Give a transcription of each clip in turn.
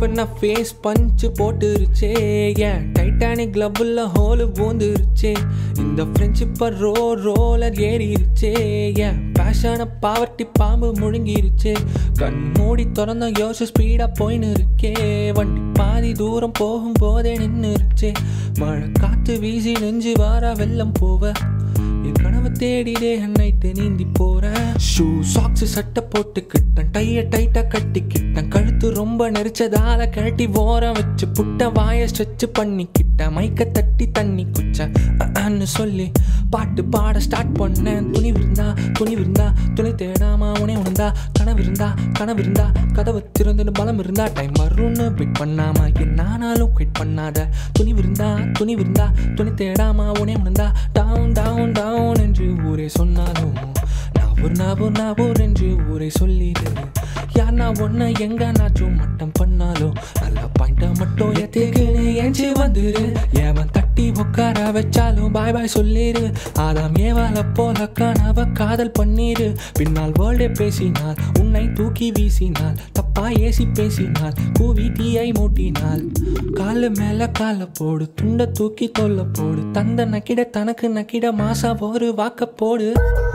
என்ன ஃபேஸ் பஞ்சு போட்டுருச்சே ஏன் டைட்டானிக் கிளப்பில் ஹோலு பூந்துருச்சே இந்த ஃப்ரெண்ட்ஷிப்பை ரோ ரோலர் ஏறிருச்சே ஏன் பேஷனை பாவர்ட்டி பாம்பு முழுங்கிருச்சே கண் மூடி திறந்த யோசி ஸ்பீடாக போயின்னு இருக்கே வண்டி பாதி தூரம் போகும்போதே நின்றுருச்சே மழை காற்று வீசி நெஞ்சு வார வெள்ளம் போவ என் கனவை தேடிடே நைட்டு நீந்தி போறேன் ஷூ சாக்ஸ் சட்டை போட்டுக்கிட்டேன் டைய டைட்டா கட்டிக்கிட்டேன் கழுத்து ரொம்ப நெரிச்சதால கழட்டி ஓரம் வச்சு புட்ட வாய ஸ்ட்ரெச் பண்ணிக்கிட்டேன் மைக்க தட்டி தண்ணி குச்சேன் அன்னு சொல்லி பாட்டு பாட ஸ்டார்ட் பண்ணேன் துணி விருந்தா துணி விருந்தா துணி தேடாம உனே உணர்ந்தா கனவு இருந்தா கனவு இருந்தா கதவு திறந்துன்னு பலம் இருந்தா டைம் வரும்னு வெயிட் பண்ணாம என்னானாலும் குயிட் பண்ணாத துணி விருந்தா துணி விருந்தா துணி தேடாம உனே உணர்ந்தா டவுன் டவுன் டவுன் என்று ஊரே சொன்னாலும் நாவூர் நாவூர் நாவூர் என்று ஊரை சொல்லிடு யார் நான் ஒன்ன எங்க நாச்சும் மட்டம் பண்ணாலும் நல்ல பாயிண்ட மட்டும் எத்துக்குன்னு ஏஞ்சி வந்துரு ஏவன் தட்டி உட்கார வச்சாலும் பாய் பாய் சொல்லிடு ஆதாம் ஏவால போல கனவ காதல் பண்ணிடு பின்னால் வேர்ல்டே பேசினாள் உன்னை தூக்கி வீசினாள் தப்பா ஏசி பேசினாள் கூவி தீயை மூட்டினாள் காலு மேல கால போடு துண்ட தூக்கி தொல்ல போடு தந்த நக்கிட தனக்கு நக்கிட மாசா ஒரு வாக்க போடு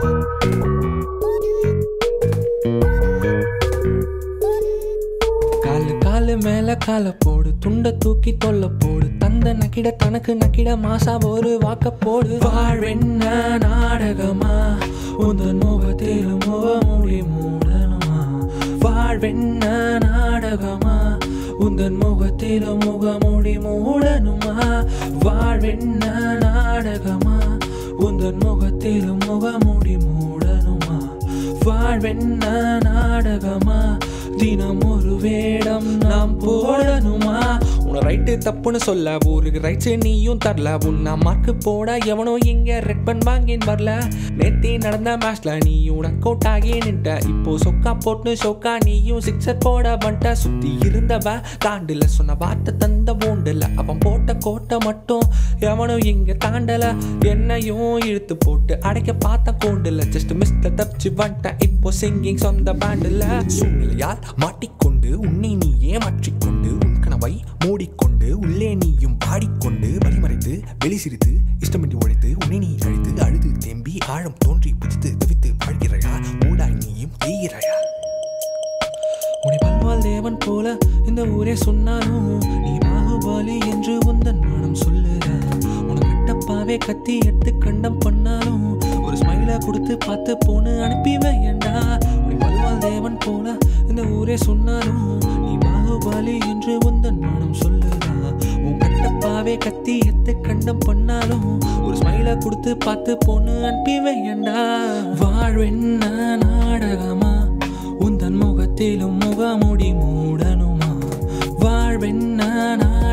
காலு காலு மேல கால போடு துண்ட தூக்கி தொல்ல போடு தந்த நக்கிட தனக்கு நக்கிட மாசா ஒரு வாக்க போடு வாழ்வென்ன நாடகமா உந்தன் முகத்தில் முகமூடி மூடணுமா வாழ்வென்ன நாடகமா உந்தன் முகத்தில் முகமூடி மூடணுமா வாழ்வென்ன நாடகமா உந்தன் முகத்தில் முகமூடி மூடணுமா வாழ்வென்ன நாடகமா தினம் ஒரு வேடம் நாம் போடணுமா உன ரைட்டு தப்புன்னு சொல்ல ஊருக்கு ரைட்ஸ் நீயும் தரல உன்னை மார்க்கு போட எவனோ இங்க ரெட் பன் வாங்கின் வரல நேத்தி நடந்த மேட்ச்ல நீயும் டக் அவுட் ஆகி நின்ட்ட இப்போ சொக்கா போட்டு சொக்கா நீயும் சிக்ஸர் போட வந்துட்ட சுத்தி இருந்தவ தாண்டுல சொன்ன வார்த்தை தந்த போண்டுல அவன் போட்ட கோட்டை மட்டும் எவனும் இங்க தாண்டல என்னையும் இழுத்து போட்டு அடைக்க பார்த்த கோண்டுல ஜஸ்ட் மிஸ்ல தப்பிச்சு வந்துட்டேன் இப்போ சிங்கிங் சொந்த பேண்டில் சூழ்நிலையால் மாட்டிக்கொண்டு உன்னை நீயே மாற்றிக்கொண்டு உன் கனவை மூடிக்கொண்டு உள்ளே நீயும் பாடிக்கொண்டு வழிமறைத்து வெளி சிரித்து இஷ்டமின்றி உழைத்து உன்னை நீ அழைத்து அழுது தேம்பி ஆழம் தோன்றி பிடித்து தவித்து வாழ்கிறாயா மூடாய் நீயும் எய்கிறாயா உன்னை பல்வால் தேவன் போல இந்த ஊரே சொன்னாலும் நீ பாகுபாலி என்று உந்தன் மனம் சொல்லுற உனக்கு கட்டப்பாவே கத்தி எடுத்து கண்டம் பண்ணாலும் ஒரு ஸ்மைல கொடுத்து பார்த்து போன்னு அனுப்பி வையண்டா உன்னை பல்வால் தேவன் போல இந்த ஊரே சொன்னாலும் நீ பாகுபாலி என்று உந்தன் மனம் சொல்லுறா உன் கட்டப்பாவே கத்தி எடுத்து கண்டம் பண்ணாலும் ஒரு ஸ்மைல கொடுத்து பார்த்து போன்னு அனுப்பி வையண்டா வாழ்வென்ன நாடகமா உந்தன் முகத்திலும் முகமுடி மூடணுமா வாழ்வென்ன